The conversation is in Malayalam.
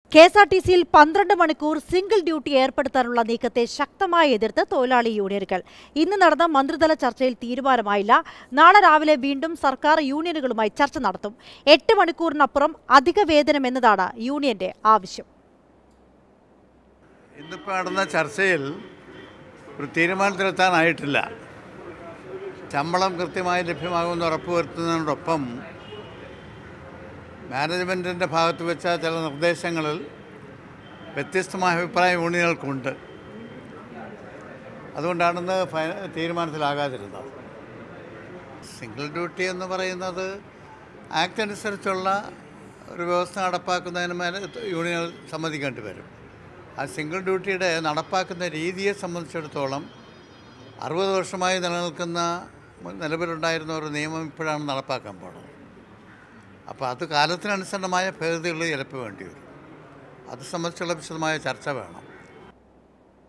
കെ എസ് ആർ ടി സിയിൽ പന്ത്രണ്ട് മണിക്കൂർ സിംഗിൾ ഡ്യൂട്ടി ഏർപ്പെടുത്താനുള്ള നീക്കത്തെ ശക്തമായി എതിർത്ത് തൊഴിലാളി യൂണിയനുകൾ ഇന്ന് നടന്ന മന്ത്രിതല ചർച്ചയിൽ തീരുമാനമായില്ല നാളെ രാവിലെ വീണ്ടും സർക്കാർ യൂണിയനുകളുമായി ചർച്ച നടത്തും എട്ട് മണിക്കൂറിനപ്പുറം അധിക വേതനം എന്നതാണ് യൂണിയന്റെ ആവശ്യം ഇന്നിപ്പോൾ നടന്ന ചർച്ചയിൽ ഒരു തീരുമാനത്തിലെത്താനായിട്ടില്ല ശമ്പളം കൃത്യമായി ലഭ്യമാകുമെന്ന് ഉറപ്പുവരുത്തുന്നതിനോടൊപ്പം മാനേജ്മെൻറ്റിൻ്റെ ഭാഗത്ത് വെച്ച ചില നിർദ്ദേശങ്ങളിൽ വ്യത്യസ്തമായ അഭിപ്രായ യൂണിയനുകൾക്കുണ്ട് അതുകൊണ്ടാണെന്ന് ഫൈ തീരുമാനത്തിലാകാതിരുന്നത് സിംഗിൾ ഡ്യൂട്ടി എന്ന് പറയുന്നത് ആക്ട് അനുസരിച്ചുള്ള ഒരു വ്യവസ്ഥ നടപ്പാക്കുന്നതിന് മേലെ യൂണിയനുകൾ സമ്മതിക്കേണ്ടി വരും ആ സിംഗിൾ ഡ്യൂട്ടിയുടെ നടപ്പാക്കുന്ന രീതിയെ സംബന്ധിച്ചിടത്തോളം അറുപത് വർഷമായി നിലനിൽക്കുന്ന നിലവിലുണ്ടായിരുന്ന ഒരു നിയമം ഇപ്പോഴാണ് നടപ്പാക്കാൻ പോകുന്നത് അപ്പോൾ അത് കാലത്തിനനുസരണമായ ഭേദഗതികൾ ചിലപ്പോൾ വേണ്ടി വരും അത് സംബന്ധിച്ചുള്ള വിശദമായ ചർച്ച വേണം